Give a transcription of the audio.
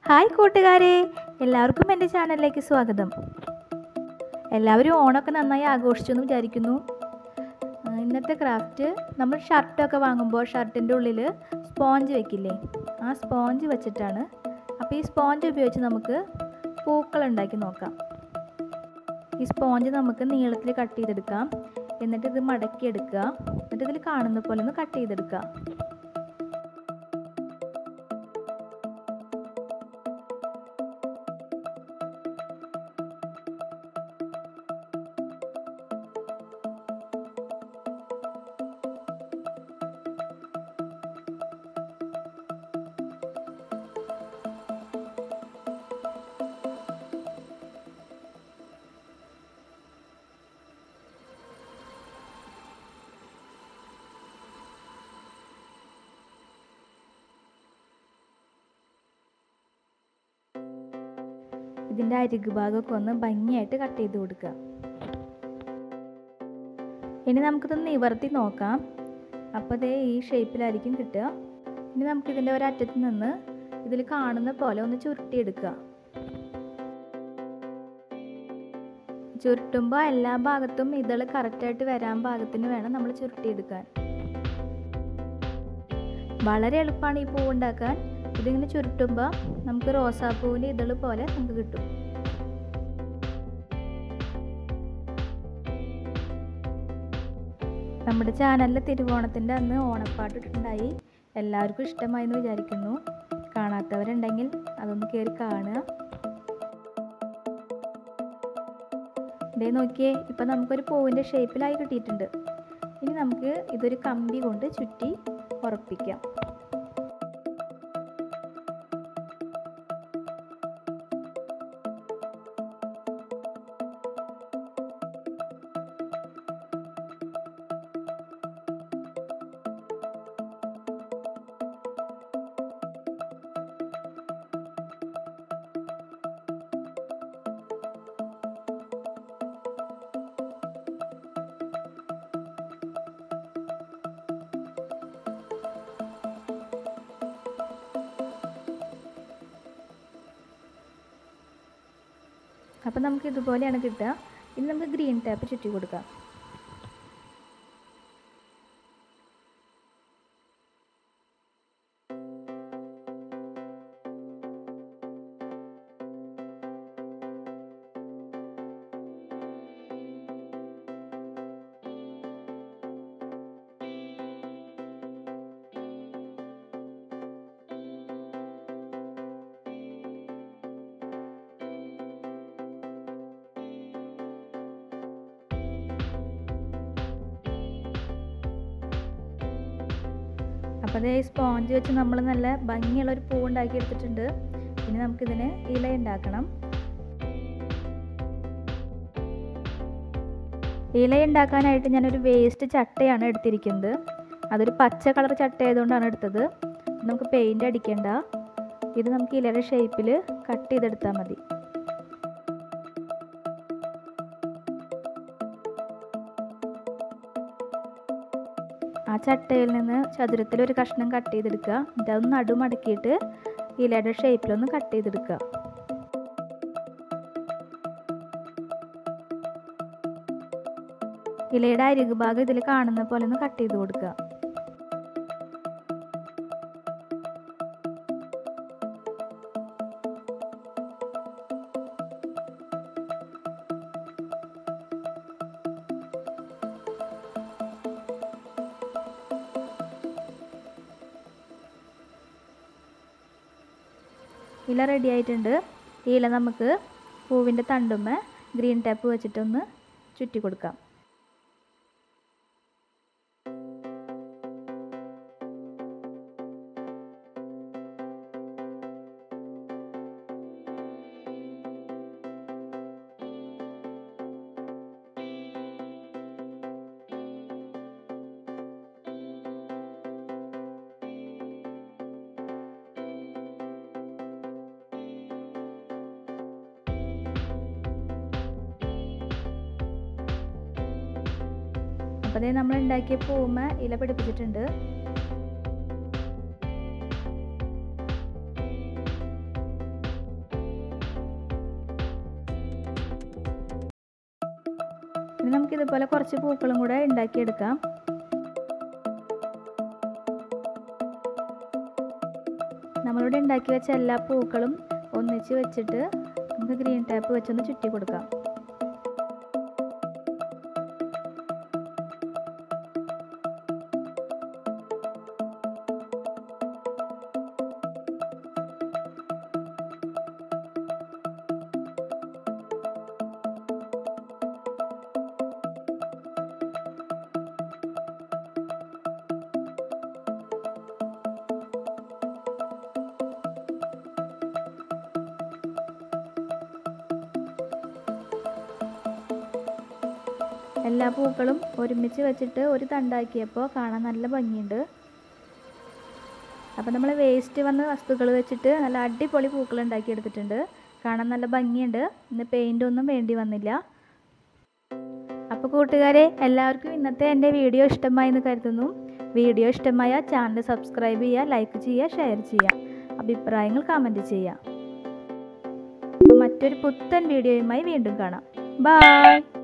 hi കൂട്ടുകാരെ എല്ലാവർക്കും എൻ്റെ ചാനലിലേക്ക് സ്വാഗതം എല്ലാവരും ഓണമൊക്കെ നന്നായി ആഘോഷിച്ചു എന്ന് വിചാരിക്കുന്നു ആ, ഇന്നത്തെ ക്രാഫ്റ്റ് നമ്മൾ ഷർട്ടൊക്കെ വാങ്ങുമ്പോൾ ഷർട്ടിൻ്റെ ഉള്ളിൽ സ്പോഞ്ച് വെക്കില്ലേ ആ സ്പോഞ്ച് വെച്ചിട്ടാണ് അപ്പോൾ ഈ സ്പോഞ്ച് ഉപയോഗിച്ച് നമുക്ക് പൂക്കൾ ഉണ്ടാക്കി നോക്കാം ഈ സ്പോഞ്ച് നമുക്ക് നീളത്തിൽ കട്ട് ചെയ്തെടുക്കാം എന്നിട്ട് ഇത് മടക്കി എടുക്കുക എന്നിട്ട് ഇതിൽ കാണുന്ന പോലെ ഒന്ന് കട്ട് ചെയ്തെടുക്കുക ഇതിൻ്റെ അരികു ഭാഗമൊക്കെ ഒന്ന് ഭംഗിയായിട്ട് കട്ട് ചെയ്ത് കൊടുക്കുക ഇനി നമുക്കിത് നിവർത്തി നോക്കാം അപ്പോൾ അതേ ഈ ഷേപ്പിലായിരിക്കും കിട്ടുക ഇനി നമുക്കിതിൻ്റെ ഒരറ്റത്ത് നിന്ന് ഇതിൽ കാണുന്ന പോലെ ഒന്ന് ചുരുട്ടിയെടുക്കുക ചുരുട്ടുമ്പോൾ എല്ലാ ഭാഗത്തും ഇതൾ കറക്റ്റായിട്ട് വരാൻ പാകത്തിന് വേണം നമ്മൾ ചുരുട്ടിയെടുക്കാൻ വളരെ എളുപ്പമാണ് ഈ പൂവ് ഉണ്ടാക്കാൻ ഇതിങ്ങനെ ചുരുട്ടുമ്പോൾ നമുക്ക് റോസാപ്പൂവിൻ്റെ ഇതൾ പോലെ നമുക്ക് കിട്ടും നമ്മുടെ ചാനലിൽ തിരുവോണത്തിൻ്റെ അന്ന് ഓണപ്പാട്ട് ഇട്ടിട്ടുണ്ടായി എല്ലാവർക്കും ഇഷ്ടമായി എന്ന് വിചാരിക്കുന്നു കാണാത്തവരുണ്ടെങ്കിൽ അതൊന്ന് കയറി കാണുക ഇതേ നോക്കിയേ ഇപ്പം നമുക്കൊരു പൂവിൻ്റെ ഷേപ്പിലായി കിട്ടിയിട്ടുണ്ട് ഇനി നമുക്ക് ഇതൊരു കമ്പി കൊണ്ട് ചുറ്റി ഉറപ്പിക്കാം അപ്പോൾ നമുക്ക് ഇതുപോലെയാണ് കിട്ടുക ഇനി നമുക്ക് ഗ്രീൻ ടാപ്പ് ചുറ്റി കൊടുക്കാം അപ്പോൾ അതേ സ്പോഞ്ച് വെച്ച് നമ്മൾ നല്ല ഭംഗിയുള്ള ഒരു പൂ ഉണ്ടാക്കി എടുത്തിട്ടുണ്ട് ഇനി നമുക്കിതിന് ഇല ഉണ്ടാക്കണം ഇല ഉണ്ടാക്കാനായിട്ട് ഞാനൊരു വേസ്റ്റ് ചട്ടയാണ് എടുത്തിരിക്കുന്നത് അതൊരു പച്ച കളർ ചട്ട ആയതുകൊണ്ടാണ് എടുത്തത് നമുക്ക് പെയിൻ്റ് അടിക്കേണ്ട ഇത് നമുക്ക് ഇലയുടെ ഷേപ്പിൽ കട്ട് ചെയ്തെടുത്താൽ മതി ആ ചട്ടയിൽ നിന്ന് ചതുരത്തിൽ ഒരു കഷ്ണം കട്ട് ചെയ്തെടുക്കുക എന്നിട്ട് അതൊന്ന് നടുമടക്കിയിട്ട് ഇലയുടെ ഷേപ്പിലൊന്ന് കട്ട് ചെയ്തെടുക്കുക ഇലയുടെ അരികു ഭാഗം ഇതിൽ കാണുന്ന പോലെ ഒന്ന് കട്ട് ചെയ്ത് കൊടുക്കുക ഇല റെഡി ആയിട്ടുണ്ട് ഈ ഇല നമുക്ക് പൂവിൻ്റെ തണ്ടുമ്മ ഗ്രീൻ ടാപ്പ് വെച്ചിട്ടൊന്ന് ചുറ്റി കൊടുക്കാം അപ്പോൾ അതേ നമ്മൾ ഉണ്ടാക്കിയ പൂമ്മ ഇല പിടിപ്പിച്ചിട്ടുണ്ട് ഇനി നമുക്ക് ഇതുപോലെ കുറച്ച് പൂക്കളും കൂടെ ഉണ്ടാക്കിയെടുക്കാം നമ്മളിവിടെ ഉണ്ടാക്കി വെച്ച എല്ലാ പൂക്കളും ഒന്നിച്ച് വെച്ചിട്ട് നമുക്ക് ഗ്രീൻ ടാപ്പ് വെച്ചൊന്ന് ചുറ്റി കൊടുക്കാം എല്ലാ പൂക്കളും ഒരുമിച്ച് വെച്ചിട്ട് ഒരു തണ്ടാക്കിയപ്പോൾ കാണാൻ നല്ല ഭംഗിയുണ്ട് അപ്പോൾ നമ്മൾ വേസ്റ്റ് വന്ന വസ്തുക്കൾ വെച്ചിട്ട് നല്ല അടിപൊളി പൂക്കൾ ഉണ്ടാക്കിയെടുത്തിട്ടുണ്ട് കാണാൻ നല്ല ഭംഗിയുണ്ട് ഇന്ന് പെയിൻ്റ് ഒന്നും വേണ്ടി വന്നില്ല അപ്പോൾ കൂട്ടുകാരെ എല്ലാവർക്കും ഇന്നത്തെ എൻ്റെ വീഡിയോ ഇഷ്ടമായി എന്ന് കരുതുന്നു വീഡിയോ ഇഷ്ടമായ ചാനൽ സബ്സ്ക്രൈബ് ചെയ്യുക ലൈക്ക് ചെയ്യുക ഷെയർ ചെയ്യുക അഭിപ്രായങ്ങൾ കമൻറ്റ് ചെയ്യുക അപ്പോൾ മറ്റൊരു പുത്തൻ വീഡിയോയുമായി വീണ്ടും കാണാം ബായ്